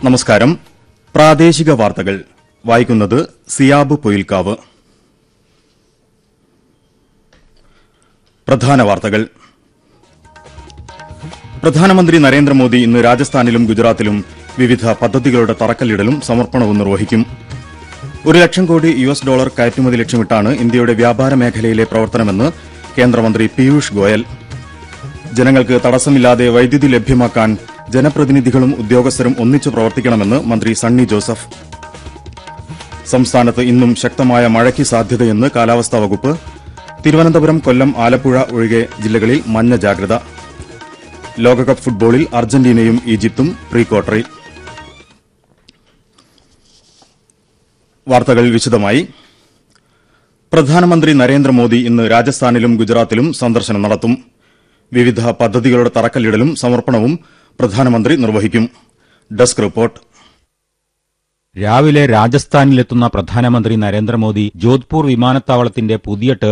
നമസ്കാരം പ്രാദേശിക വാർത്തകൾ വായിക്കുന്നത് സിയാബ് പൊയിൽക്കാവ് പ്രധാന വാർത്തകൾ പ്രധാനമന്ത്രി നരേന്ദ്രമോദി ഇന്ന് രാജസ്ഥാനിലും ഗുജറാത്തിലും വിവിധ പദ്ധതികളുടെ തറക്കല്ലിടലും സമർപ്പണവും നിർവഹിക്കും ഒരു ലക്ഷം കോടി യു എസ് ഡോളർ കയറ്റുമതി ലക്ഷ്യമിട്ടാണ് ഇന്ത്യയുടെ വ്യാപാര മേഖലയിലെ പ്രവർത്തനമെന്ന് കേന്ദ്രമന്ത്രി പീയൂഷ് ഗോയൽ ജനങ്ങൾക്ക് തടസ്സമില്ലാതെ വൈദ്യുതി ലഭ്യമാക്കാൻ ജനപ്രതിനിധികളും ഉദ്യോഗസ്ഥരും ഒന്നിച്ചു പ്രവർത്തിക്കണമെന്ന് മന്ത്രി സണ്ണി ജോസഫ് സംസ്ഥാനത്ത് ഇന്നും ശക്തമായ മഴയ്ക്ക് സാധ്യതയെന്ന് കാലാവസ്ഥാ വകുപ്പ് തിരുവനന്തപുരം കൊല്ലം ആലപ്പുഴ ഒഴികെ ജില്ലകളിൽ മഞ്ഞ ജാഗ്രത ലോകകപ്പ് ഫുട്ബോളിൽ അർജന്റീനയും ഈജിപ്തും പ്രീ ക്വാർട്ടറിൽ വാർത്തകൾ വിശദമായി പ്രധാനമന്ത്രി നരേന്ദ്രമോദി ഇന്ന് രാജസ്ഥാനിലും ഗുജറാത്തിലും സന്ദർശനം നടത്തും വിവിധ പദ്ധതികളുടെ തറക്കല്ലിടലും സമർപ്പണവും പ്രധാനമന്ത്രി നിർവഹിക്കും ഡെസ്ക് റിപ്പോർട്ട് രാവിലെ രാജസ്ഥാനിലെത്തുന്ന പ്രധാനമന്ത്രി നരേന്ദ്രമോദി ജോധ്പൂർ വിമാനത്താവളത്തിന്റെ പുതിയ ടെർമിനൽ